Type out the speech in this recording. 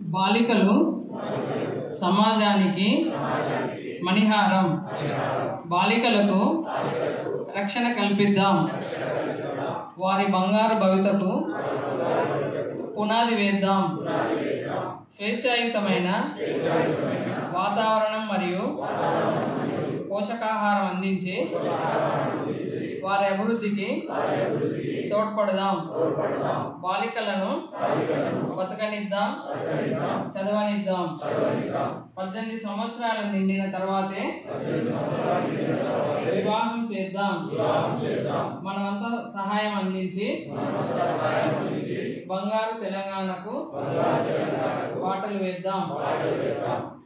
బాలికలు సమాజానికి మణిహారం బాలికలకు రక్షణ కల్పిద్దాం వారి బంగారు భవితకు పునాది వేద్దాం స్వేచ్ఛాయుతమైన వాతావరణం మరియు పోషకాహారం అందించి వారి అభివృద్ధికి తోడ్పడదాం బాలికలను బతకనిద్దాం చదవనిద్దాం పద్దెనిమిది సంవత్సరాలు నిండిన తర్వాతే వివాహం చేద్దాం మనమంతా సహాయం అందించి బంగారు తెలంగాణకు బాటలు వేద్దాం